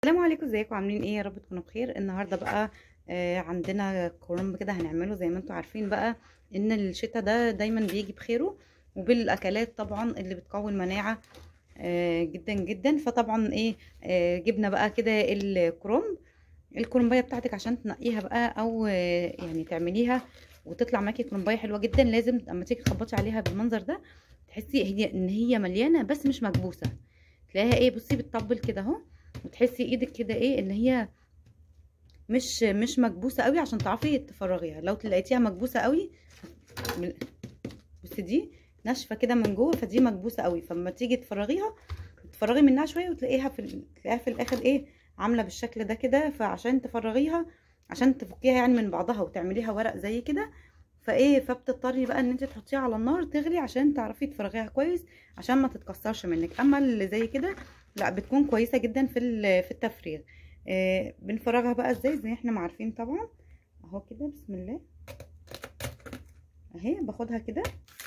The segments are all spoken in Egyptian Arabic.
السلام عليكم ازيكم عاملين ايه يا رب تكونوا بخير النهارده بقى آه عندنا كرنب كده هنعمله زي ما انتم عارفين بقى ان الشتاء ده دايما بيجي بخيره وبالاكلات طبعا اللي بتقوي المناعه آه جدا جدا فطبعا ايه آه جبنا بقى كده الكرنب الكرنبايه بتاعتك عشان تنقيها بقى او آه يعني تعمليها وتطلع معاكي كرنبايه حلوه جدا لازم اما تيجي تخبطي عليها بالمنظر ده تحسي هي ان هي مليانه بس مش مكبوسه تلاقيها ايه بصي بتطبل كده اهو وتحسي ايدك كده ايه ان هي مش مش مكبوسه قوي عشان تعرفي تفرغيها لو تلاقيتيها مكبوسه قوي بس دي ناشفه كده من جوه فدي مكبوسه قوي فلما تيجي تفرغيها تفرغي منها شويه وتلاقيها في تلاقيها في الاخر ايه عامله بالشكل ده كده فعشان تفرغيها عشان تفكيها يعني من بعضها وتعمليها ورق زي كده فايه فبتضطري بقى ان انت تحطيها على النار تغلي عشان تعرفي تفرغيها كويس عشان ما تتكسرش منك اما اللي زي كده لا بتكون كويسه جدا في في التفريغ آه بنفرغها بقى ازاي زي احنا ما عارفين طبعا اهو كده بسم الله اهي باخدها كده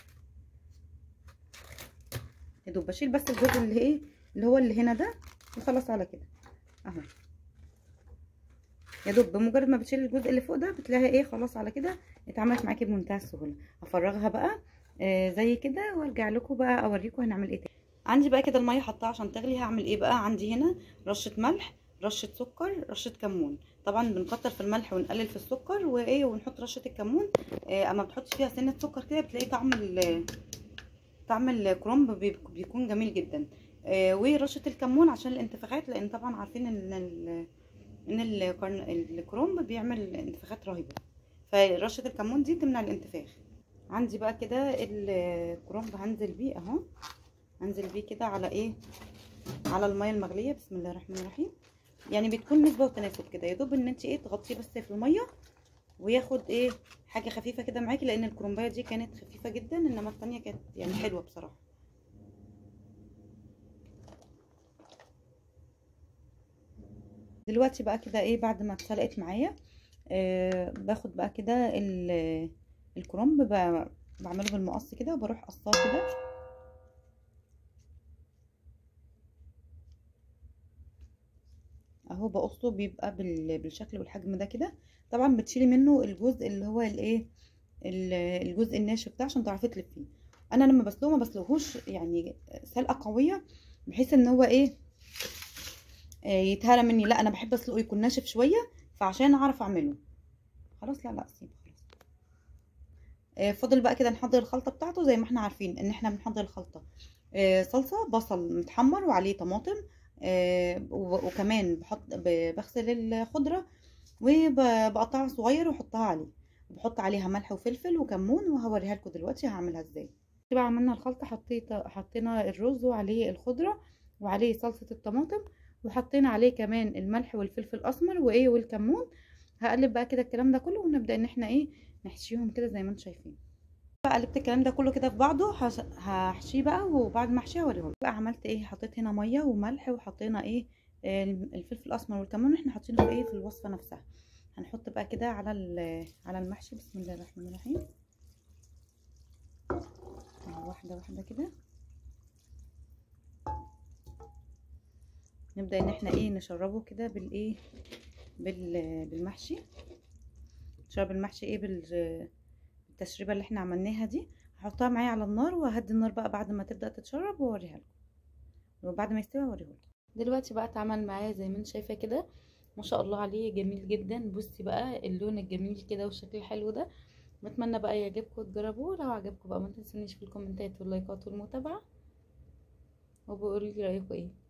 يا دوب بشيل بس الجزء اللي ايه اللي هو اللي هنا ده وخلاص على كده اهو يا دوب بمجرد ما بتشيل الجزء اللي فوق ده بتلاقيها ايه خلاص على كده اتعملت معاكي بمنتهى السهوله افرغها بقى آه زي كده وارجع لكم بقى اوريكم هنعمل ايه تاني عندي بقى كده الميه حطاها عشان تغلي هعمل ايه بقى عندي هنا رشه ملح رشه سكر رشه كمون طبعا بنكتر في الملح ونقلل في السكر وايه ونحط رشه الكمون آه اما بتحطي فيها سنه سكر كده بتلاقي طعم طعم الكرنب بيكون جميل جدا آه ورشه الكمون عشان الانتفاخات لان طبعا عارفين ان ان الكرنب بيعمل انتفاخات رهيبه فرشه الكمون دي تمنع الانتفاخ عندي بقى كده الكرنب هنزل بيه اهو هنزل بيه كده على ايه على الميه المغليه بسم الله الرحمن الرحيم يعني بتكون نسبه وتناسب كده يا دوب ان انت ايه تغطيه بس في الميه وياخد ايه حاجه خفيفه كده معاكي لان الكرنبايه دي كانت خفيفه جدا انما الثانيه كانت يعني حلوه بصراحه دلوقتي بقى كده ايه بعد ما اتسلقت معايا آه باخد بقى كده الكرنب بعمله بالمقص كده وبروح قصاه كده اهو بقصه بيبقى بالشكل والحجم ده كده طبعا بتشيلي منه الجزء اللي هو الايه الجزء الناشف ده عشان تعرفي تلفيه انا لما بسلقه ما بسلقهوش يعني سلقه قويه بحيث ان هو ايه يتهرى مني لا انا بحب اسلقه يكون ناشف شويه فعشان اعرف اعمله خلاص لا لا سيبه خلاص فاضل بقى كده نحضر الخلطه بتاعته زي ما احنا عارفين ان احنا بنحضر الخلطه صلصه بصل متحمر وعليه طماطم وكمان بحط بغسل الخضره وبقطعها صغير واحطها عليه بحط عليها ملح وفلفل وكمون وهوريها لكم دلوقتي هعملها ازاي بقى عملنا الخلطه حطيت حطينا الرز وعليه الخضره وعليه صلصه الطماطم وحطينا عليه كمان الملح والفلفل الاسمر وايه والكمون هقلب بقى كده الكلام ده كله ونبدا ان احنا ايه نحشيهم كده زي ما انتم شايفين بقى قلبت الكلام ده كله كده في بعضه هحشيه بقى وبعد ما احشيه هوريهم بقى عملت ايه حطيت هنا ميه وملح وحطينا ايه الفلفل الاسمر والكمون احنا حاطينه في ايه في الوصفه نفسها هنحط بقى كده على على المحشي بسم الله الرحمن الرحيم واحده واحده كده نبدا ان احنا ايه نشربه كده بالايه بالمحشي نشرب المحشي ايه بالتشريبه اللي احنا عملناها دي هحطها معايا على النار وهدي النار بقى بعد ما تبدا تتشرب واوريها لكم وبعد ما يستوي اوريه لكم دلوقتي بقى اتعمل معايا زي ما انت شايفه كده ما شاء الله عليه جميل جدا بصي بقى اللون الجميل كده والشكل الحلو ده بتمنى بقى يعجبكم تجربوه لو عجبكم بقى ما تنسونيش في الكومنتات واللايكات والمتابعه وبقولوا لي رايكم ايه